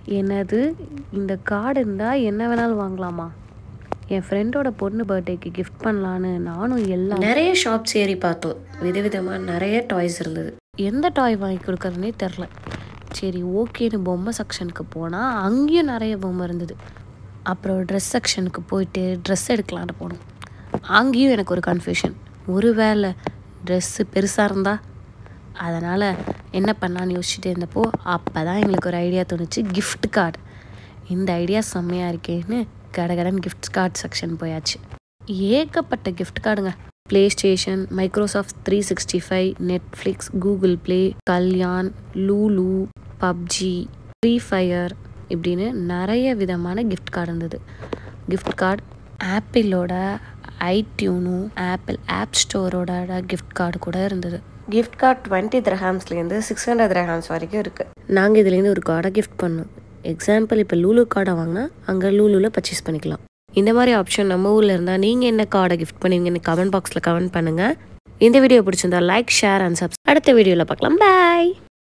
என்னது இந்த கார்டு இருந்தால் என்ன வேணாலும் வாங்கலாமா என் ஃப்ரெண்டோட பொண்ணு பர்த்டேக்கு கிஃப்ட் பண்ணலான்னு நானும் எல்லாம் நிறைய ஷாப்ஸ் ஏறி பார்த்தோம் விதவிதமாக நிறைய டாய்ஸ் இருந்தது எந்த டாய் வாங்கி கொடுக்கறதுனே தெரில சரி ஓகேன்னு பொம்மை செக்ஷனுக்கு போனால் அங்கேயும் நிறைய பொம்மை இருந்தது அப்புறம் ட்ரெஸ் செக்ஷனுக்கு போயிட்டு ட்ரெஸ் எடுக்கலான்னு போனோம் அங்கேயும் எனக்கு ஒரு கன்ஃபியூஷன் ஒருவேளை ட்ரெஸ்ஸு பெருசாக இருந்தா அதனால் என்ன பண்ணலான்னு யோசிச்சுட்டே இருந்தப்போ அப்போ தான் எங்களுக்கு ஒரு ஐடியா தோணுச்சு gift கார்டு இந்த ஐடியா செம்மையாக இருக்கேன்னு கடகடன் gift கார்டு செக்ஷன் போயாச்சு ஏகப்பட்ட gift கார்டுங்க play station Microsoft three sixty five Netflix Google play Kalyan Lulu PUBG free fire இப்படின்னு நிறைய விதமான gift கார்டு இருந்தது gift கார்டு ஆப்பிளோட ஐடியூனும் ஆப்பிள் ஆப் ஸ்டோரோட gift கார்டு கூட இருந்தது கிஃப்ட் கார்டு டுவெண்ட்டி திரஹாம்ஸ்லேருந்து சிக்ஸ் ஹண்ட்ரட் திரஹாம்ஸ் வரைக்கும் இருக்குது நாங்கள் இதுலேருந்து ஒரு கார்டை கிஃப்ட் பண்ணோம் எக்ஸாம்பிள் இப்போ லூலு கார்டை வாங்கினா அங்கே லூலுவில் பர்ச்சேஸ் பண்ணிக்கலாம் இந்த மாதிரி ஆப்ஷன் நம்ம ஊரில் இருந்தால் நீங்கள் என்ன கார்டை கிஃப்ட் பண்ணுவீங்கன்னு கமெண்ட் பாக்ஸில் கமெண்ட் பண்ணுங்கள் இந்த வீடியோ பிடிச்சிருந்தா லைக் ஷேர் அண்ட் சப்ஸ் அடுத்த வீடியோவில் பார்க்கலாம் பாய்